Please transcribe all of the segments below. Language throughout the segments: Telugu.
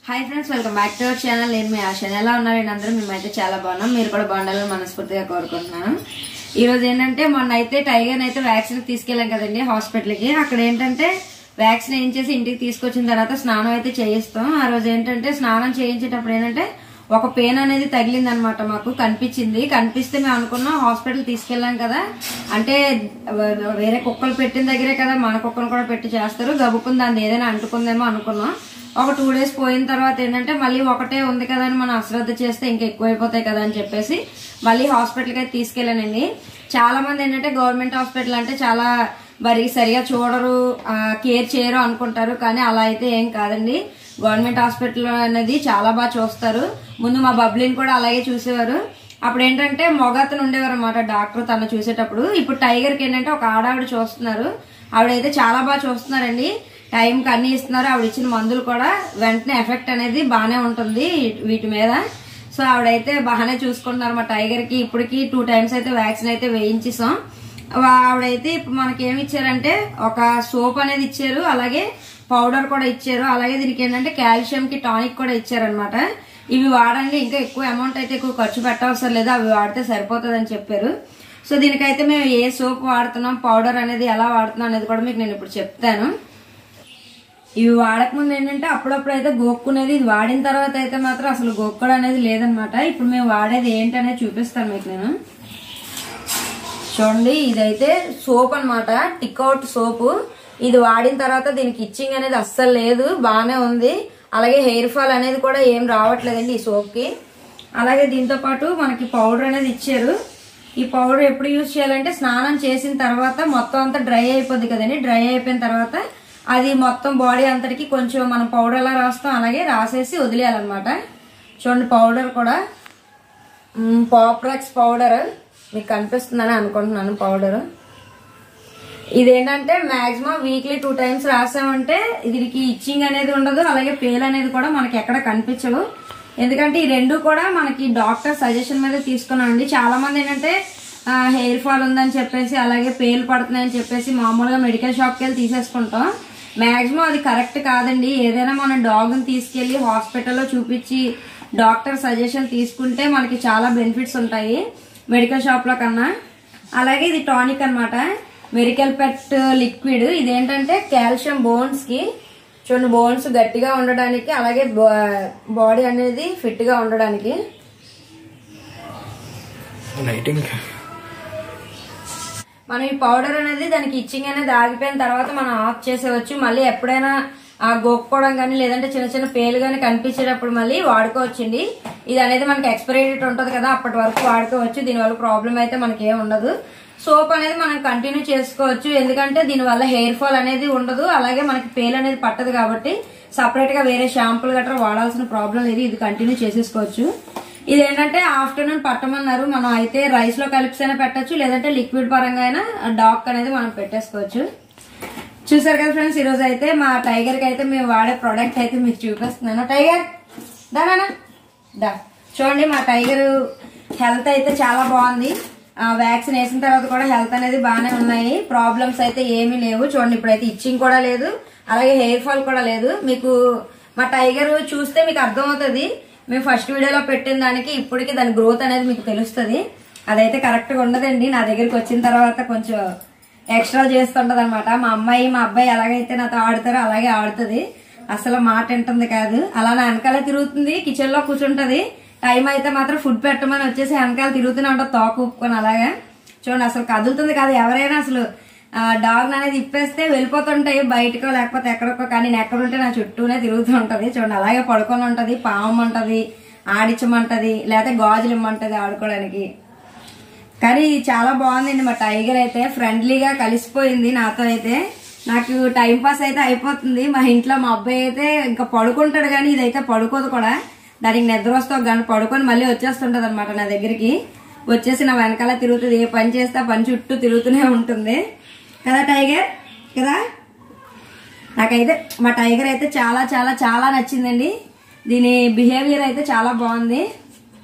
hi friends welcome back to our channel నేను మీ ఆశ ఎలా ఉన్నారండి అందరూ మేమైతే చాలా బాగున్నాం మీరు కూడా బాగుండాలని మనస్ఫూర్తిగా కోరుకుంటున్నాను ఈ రోజు ఏంటంటే మొన్న అయితే టైగర్ అయితే వ్యాక్సిన్ తీసుకెళ్ళాం కదండి హాస్పిటల్కి అక్కడ ఏంటంటే వ్యాక్సిన్ వేయించేసి ఇంటికి తీసుకొచ్చిన తర్వాత స్నానం అయితే చేయిస్తాం ఆ రోజు ఏంటంటే స్నానం చేయించేటప్పుడు ఏంటంటే ఒక పెయిన్ అనేది తగిలింది అనమాట మాకు కనిపించింది కనిపిస్తే మేము అనుకున్నాం హాస్పిటల్ తీసుకెళ్ళాం కదా అంటే వేరే కుక్కలు పెట్టిన దగ్గరే కదా మన కుక్కను కూడా పెట్టి చేస్తారు గబుక్కుని దాన్ని ఏదైనా అంటుకుందేమో అనుకున్నాం ఒక టూ డేస్ పోయిన తర్వాత ఏంటంటే మళ్ళీ ఒకటే ఉంది కదా అని మనం అశ్రద్ధ చేస్తే ఇంకా ఎక్కువైపోతాయి కదా అని చెప్పేసి మళ్ళీ హాస్పిటల్కి అయితే తీసుకెళ్ళానండి చాలా మంది ఏంటంటే గవర్నమెంట్ హాస్పిటల్ అంటే చాలా మరి సరిగా చూడరు ఆ, కేర్ చేయరు అనుకుంటారు కానీ అలా అయితే ఏం కాదండి గవర్నమెంట్ హాస్పిటల్ అనేది చాలా బాగా చూస్తారు ముందు మా బబ్లిని కూడా అలాగే చూసేవారు అప్పుడు ఏంటంటే మొగతను ఉండేవారు అనమాట డాక్టర్ తను చూసేటప్పుడు ఇప్పుడు టైగర్కి ఏంటంటే ఒక ఆడావిడ చూస్తున్నారు ఆవిడైతే చాలా బాగా చూస్తున్నారండి టైంకి అన్ని ఇస్తున్నారు ఆవిడ ఇచ్చిన మందులు కూడా వెంటనే ఎఫెక్ట్ అనేది బాగానే ఉంటుంది వీటి మీద సో ఆవిడైతే బాగానే చూసుకుంటున్నారు మా టైగర్కి ఇప్పటికి టూ టైమ్స్ అయితే వ్యాక్సిన్ అయితే వేయించేసాం వా- ఆవిడైతే ఇప్పుడు మనకి ఏమి ఇచ్చారంటే ఒక సోప్ అనేది ఇచ్చారు అలాగే పౌడర్ కూడా ఇచ్చారు అలాగే దీనికి ఏంటంటే కాల్షియం కి టానిక్ కూడా ఇచ్చారనమాట ఇవి వాడండి ఇంకా ఎక్కువ అమౌంట్ అయితే ఎక్కువ ఖర్చు పెట్టవసరం లేదు అవి వాడితే సరిపోతుంది అని చెప్పారు సో దీనికైతే మేము ఏ సోప్ వాడుతున్నాం పౌడర్ అనేది ఎలా వాడుతున్నాం అనేది కూడా మీకు నేను ఇప్పుడు చెప్తాను ఇవి వాడకముందు ఏంటంటే అప్పుడప్పుడు అయితే గోక్కునేది ఇది వాడిన తర్వాత అయితే మాత్రం అసలు గోక్కడం అనేది లేదనమాట ఇప్పుడు మేము వాడేది ఏంటనేది చూపిస్తాను మీకు నేను చూడండి ఇదైతే సోప్ అన్నమాట టిక్అవుట్ సోపు ఇది వాడిన తర్వాత దీనికి ఇచ్చింగ్ అనేది అస్సలు లేదు బాగానే ఉంది అలాగే హెయిర్ ఫాల్ అనేది కూడా ఏం రావట్లేదండి ఈ సోప్కి అలాగే దీంతో పాటు మనకి పౌడర్ అనేది ఇచ్చారు ఈ పౌడర్ ఎప్పుడు యూజ్ చేయాలంటే స్నానం చేసిన తర్వాత మొత్తం అంతా డ్రై అయిపోద్ది కదండి డ్రై అయిపోయిన తర్వాత అది మొత్తం బాడీ అంతటికి కొంచెం మనం పౌడర్ ఎలా రాస్తాం అలాగే రాసేసి వదిలేయాలన్నమాట చూడండి పౌడర్ కూడా పాప్రాక్స్ పౌడర్ మీకు కనిపిస్తుందని అనుకుంటున్నాను పౌడర్ ఇదేంటంటే మాక్సిమం వీక్లీ టూ టైమ్స్ రాసామంటే దీనికి ఇచ్చింగ్ అనేది ఉండదు అలాగే పేల్ అనేది కూడా మనకి ఎక్కడ కనిపించవు ఎందుకంటే ఈ రెండు కూడా మనకి డాక్టర్ సజెషన్ మీద తీసుకున్నామండి చాలా మంది ఏంటంటే హెయిర్ ఫాల్ ఉందని చెప్పేసి అలాగే పేలు పడుతున్నాయని చెప్పేసి మామూలుగా మెడికల్ షాప్కి వెళ్ళి తీసేసుకుంటాం మాక్సిమం అది కరెక్ట్ కాదండి ఏదైనా మనం డాగ్ని తీసుకెళ్లి హాస్పిటల్లో చూపించి డాక్టర్ సజెషన్ తీసుకుంటే మనకి చాలా బెనిఫిట్స్ ఉంటాయి మెడికల్ షాప్ లో కన్నా అలాగే ఇది టానిక్ అన్నమాట మెడికల్ పెట్ లిక్విడ్ ఇదేంటంటే కాల్షియం బోన్స్ కి చూడండి బోన్స్ గట్టిగా ఉండడానికి అలాగే బాడీ అనేది ఫిట్ గా ఉండడానికి లైటింగ్ మనం ఈ పౌడర్ అనేది దానికి ఇచ్చింగ్ అనేది ఆగిపోయిన తర్వాత మనం ఆఫ్ చేసేవచ్చు మళ్ళీ ఎప్పుడైనా ఆ గోక్కోవడం కానీ లేదంటే చిన్న చిన్న పేలు కానీ కనిపించేటప్పుడు మళ్ళీ వాడుకోవచ్చండి ఇది అనేది మనకి ఎక్స్పైరీ డేట్ ఉంటుంది కదా అప్పటి వరకు వాడుకోవచ్చు దీనివల్ల ప్రాబ్లం అయితే మనకి ఏం ఉండదు సోప్ అనేది మనం కంటిన్యూ చేసుకోవచ్చు ఎందుకంటే దీనివల్ల హెయిర్ ఫాల్ అనేది ఉండదు అలాగే మనకి పేలు అనేది పట్టదు కాబట్టి సపరేట్ గా వేరే షాంపూలు గట్రా వాడాల్సిన ప్రాబ్లం లేదు ఇది కంటిన్యూ చేసేసుకోవచ్చు ఇది ఏంటంటే ఆఫ్టర్నూన్ పట్టమన్నారు మనం అయితే రైస్ లో కలిపిసైనా పెట్టచ్చు లేదంటే లిక్విడ్ పరంగా అయినా డాక్ అనేది మనం పెట్టేసుకోవచ్చు చూసారు కదా ఫ్రెండ్స్ ఈ రోజు అయితే మా టైగర్ కి అయితే మేము వాడే ప్రోడక్ట్ అయితే మీకు చూపిస్తున్నాను టైగర్ దానా దా చూడండి మా టైగర్ హెల్త్ అయితే చాలా బాగుంది వ్యాక్సిన్ వేసిన తర్వాత కూడా హెల్త్ అనేది బాగానే ఉన్నాయి ప్రాబ్లమ్స్ అయితే ఏమీ లేవు చూడండి ఇప్పుడైతే ఇచ్చింగ్ కూడా లేదు అలాగే హెయిర్ ఫాల్ కూడా లేదు మీకు మా టైగర్ చూస్తే మీకు అర్థమవుతుంది మేము ఫస్ట్ వీడియోలో పెట్టిన దానికి ఇప్పటికి దాని గ్రోత్ అనేది మీకు తెలుస్తుంది అదైతే కరెక్ట్ గా ఉండదండి నా దగ్గరికి వచ్చిన తర్వాత కొంచెం ఎక్స్ట్రా చేస్తుంటది అనమాట మా అమ్మాయి మా అబ్బాయి ఎలాగైతే నాతో ఆడుతారో అలాగే ఆడుతుంది అసలు మాట వింటుంది కాదు అలా నా వెనకాల తిరుగుతుంది కిచెన్ లో కూర్చుంటది టైం అయితే మాత్రం ఫుడ్ పెట్టమని వచ్చేసి వెనకాల తిరుగుతూనే ఉంటుంది తోక ఊపుకొని అలాగా చూడండి అసలు కదులుతుంది కాదు ఎవరైనా అసలు డాగ్ అనేది ఇప్పేస్తే వెళ్ళిపోతుంటాయి బయటకో లేకపోతే ఎక్కడికో కానీ నేను ఎక్కడుంటే నా చుట్టూనే తిరుగుతూ ఉంటది చూడండి అలాగే పడుకొని ఉంటది పాము ఉంటది ఆడించమంటది లేకపోతే గాజులు ఇమ్మంటది ఆడుకోవడానికి కానీ చాలా బాగుందండి మా టైగర్ అయితే ఫ్రెండ్లీగా కలిసిపోయింది నాతో అయితే నాకు టైం పాస్ అయితే అయిపోతుంది మా ఇంట్లో మా అబ్బాయి అయితే ఇంకా పడుకుంటాడు కానీ ఇదైతే పడుకోదు కూడా దానికి నిద్ర వస్తే ఒక గంట పడుకొని మళ్ళీ వచ్చేస్తుంటది అనమాట నా దగ్గరికి వచ్చేసి నా వెనకాల తిరుగుతుంది ఏ పని చేస్తే ఆ పని చుట్టూ తిరుగుతూనే ఉంటుంది కదా టైగర్ కదా నాకైతే మా టైగర్ అయితే చాలా చాలా చాలా నచ్చిందండి దీని బిహేవియర్ అయితే చాలా బాగుంది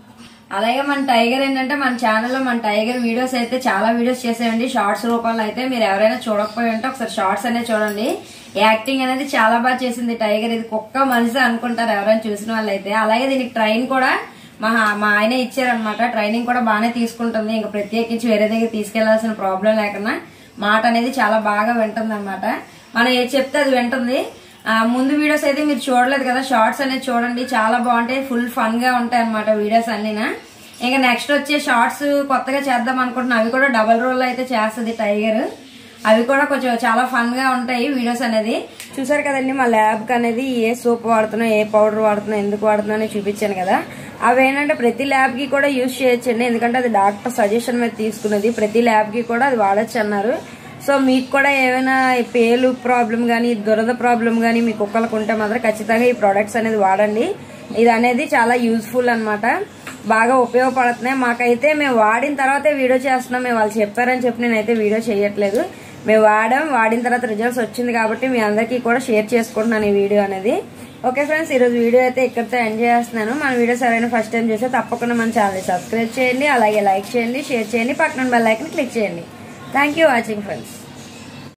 అలాగే మన టైగర్ ఏంటంటే మన ఛానల్లో మన టైగర్ వీడియోస్ అయితే చాలా వీడియోస్ చేసామండి షార్ట్స్ రూపంలో అయితే మీరు ఎవరైనా చూడకపోయి ఉంటే ఒకసారి షార్ట్స్ అనేది చూడండి యాక్టింగ్ అనేది చాలా బాగా చేసింది టైగర్ ఇది కుక్క మనిషి అనుకుంటారు ఎవరైనా చూసిన వాళ్ళైతే అలాగే దీనికి ట్రైన్ కూడా మా మా ఆయన ఇచ్చారనమాట ట్రైనింగ్ కూడా బాగానే తీసుకుంటుంది ఇంకా ప్రత్యేకించి వేరే దగ్గర తీసుకెళ్లాల్సిన ప్రాబ్లం లేకుండా మాట అనేది చాలా బాగా వింటుంది అనమాట మనం ఏది చెప్తే అది వింటుంది ఆ, ముందు వీడియోస్ అయితే మీరు చూడలేదు కదా షార్ట్స్ అనేది చూడండి చాలా బాగుంటాయి ఫుల్ ఫన్ గా ఉంటాయి అనమాట వీడియోస్ అన్నీనా ఇంకా నెక్స్ట్ వచ్చే షార్ట్స్ కొత్తగా చేద్దాం అనుకుంటున్నాం అవి కూడా డబల్ రోల్ అయితే చేస్తుంది టైగర్ అవి కూడా కొంచెం చాలా ఫన్ గా ఉంటాయి వీడియోస్ అనేది చూసారు కదండి మా ల్యాబ్ కి అనేది ఏ సోప్ వాడుతున్నా ఏ పౌడర్ వాడుతున్నా ఎందుకు వాడుతున్నా అని చూపించాను కదా అవి ఏంటంటే ప్రతి ల్యాబ్ కి కూడా యూజ్ చేయొచ్చండి ఎందుకంటే అది డాక్టర్ సజెషన్ మీద తీసుకున్నది ప్రతి ల్యాబ్ కి కూడా అది వాడచ్చు అన్నారు సో మీకు కూడా ఏమైనా ఈ పేలు ప్రాబ్లం కానీ దురద ప్రాబ్లం కానీ మీ కుక్కలకు ఉంటే మాత్రం ఖచ్చితంగా ఈ ప్రొడక్ట్స్ అనేది వాడండి ఇది అనేది చాలా యూజ్ఫుల్ అన్నమాట బాగా ఉపయోగపడుతున్నాయి మాకైతే మేము వాడిన తర్వాతే వీడియో చేస్తున్నాం మేము వాళ్ళు చెప్పారని చెప్పి నేనైతే వీడియో చేయట్లేదు మేము వాడాం వాడిన తర్వాత రిజల్ట్స్ వచ్చింది కాబట్టి మీ అందరికీ కూడా షేర్ చేసుకుంటున్నాను ఈ వీడియో అనేది ఓకే ఫ్రెండ్స్ ఈరోజు వీడియో అయితే ఇక్కడితో ఎంజాయ్ చేస్తున్నాను మన వీడియో సరైన ఫస్ట్ టైం చేస్తే తప్పకుండా మన ఛానల్ సబ్స్క్రైబ్ చేయండి అలాగే లైక్ చేయండి షేర్ చేయండి పక్కన బెల్ ఐకన్ క్లిక్ చేయండి థ్యాంక్ యూ వాచింగ్ ఫ్రెండ్స్